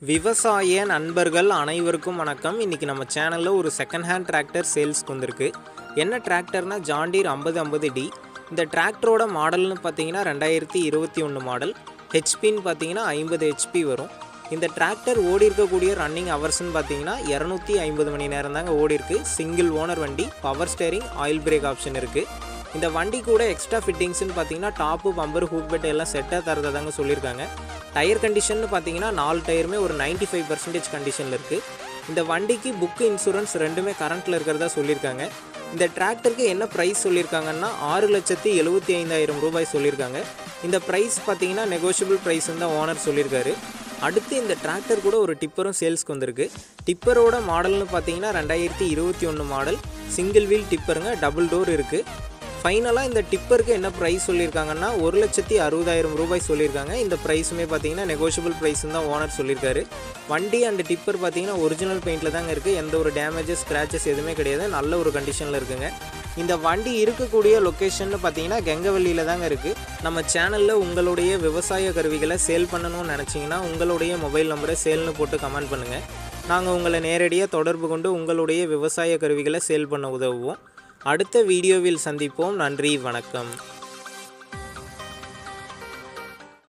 விவசாய நண்பர்கள் அனைவருக்கும் வணக்கம் இன்றைக்கி நம்ம சேனலில் ஒரு செகண்ட் ஹேண்ட் டிராக்டர் சேல்ஸ்க்கு வந்திருக்கு என்ன டிராக்டர்னா ஜாண்டீர் ஐம்பது ஐம்பது டி இந்த டிராக்டரோட மாடல்னு பார்த்தீங்கன்னா ரெண்டாயிரத்தி இருபத்தி ஒன்று மாடல் ஹெச்பின்னு பார்த்தீங்கன்னா ஐம்பது ஹெச்பி வரும் இந்த டிராக்டர் ஓடி இருக்கக்கூடிய ரன்னிங் ஹவர்ஸ்னு பார்த்தீங்கன்னா இரநூத்தி ஐம்பது மணி நேரம் தாங்க ஓடி இருக்கு சிங்கிள் ஓனர் வண்டி power steering oil brake option இருக்குது இந்த வண்டி கூட எக்ஸ்ட்ரா ஃபிட்டிங்ஸ்னு பார்த்தீங்கன்னா டாப்பு பம்பர் ஹூக் பெட் எல்லாம் செட்டாக தரதை தாங்க சொல்லியிருக்காங்க டயர் கண்டிஷன் பார்த்தீங்கன்னா நாலு டயருமே ஒரு 95% ஃபைவ் பர்சன்டேஜ் கண்டிஷனில் இருக்குது இந்த வண்டிக்கு புக்கு இன்சூரன்ஸ் ரெண்டுமே கரண்ட்டில் இருக்கிறதா சொல்லியிருக்காங்க இந்த டிராக்டருக்கு என்ன ப்ரைஸ் சொல்லியிருக்காங்கன்னா ஆறு லட்சத்தி எழுபத்தி ஐந்தாயிரம் ரூபாய் சொல்லியிருக்காங்க இந்த ப்ரைஸ் பார்த்தீங்கன்னா நெகோஷியபிள் ப்ரைஸ்ன்னு தான் ஓனர் சொல்லியிருக்காரு அடுத்து இந்த டிராக்டர் கூட ஒரு டிப்பரும் சேல்ஸ்க்கு வந்திருக்கு டிப்பரோட மாடல்னு பார்த்தீங்கன்னா ரெண்டாயிரத்தி இருபத்தி ஒன்று மாடல் சிங்கிள் வீல் டிப்பருங்க டபுள் டோர் இருக்குது ஃபைனலாக இந்த டிப்பருக்கு என்ன ப்ரைஸ் சொல்லியிருக்காங்கன்னா ஒரு லட்சத்தி அறுபதாயிரம் ரூபாய் சொல்லியிருக்காங்க இந்த ப்ரைஸுமே பார்த்தீங்கன்னா நெகோஷியபிள் ப்ரைஸ்னு தான் ஓனர் சொல்லியிருக்காரு வண்டி அண்ட் டிப்பர் பார்த்தீங்கன்னா ஒரிஜினல் பெயிண்டில் தாங்க இருக்குது எந்த ஒரு டேமேஜஸ் ஸ்க்ராச்சஸ் எதுவுமே கிடையாது நல்ல ஒரு கண்டிஷனில் இருக்குங்க இந்த வண்டி இருக்கக்கூடிய லொக்கேஷன் பார்த்தீங்கன்னா கெங்கவல்லியில் தாங்க இருக்குது நம்ம சேனலில் உங்களுடைய விவசாய கருவிகளை சேல் பண்ணணும்னு நினச்சிங்கன்னா உங்களுடைய மொபைல் நம்பரை சேல்னு போட்டு கமெண்ட் பண்ணுங்கள் நாங்கள் உங்களை நேரடியாக தொடர்பு கொண்டு உங்களுடைய விவசாய கருவிகளை சேல் பண்ண உதவுவோம் அடுத்த வீடியோவில் சந்திப்போம் நன்றி வணக்கம்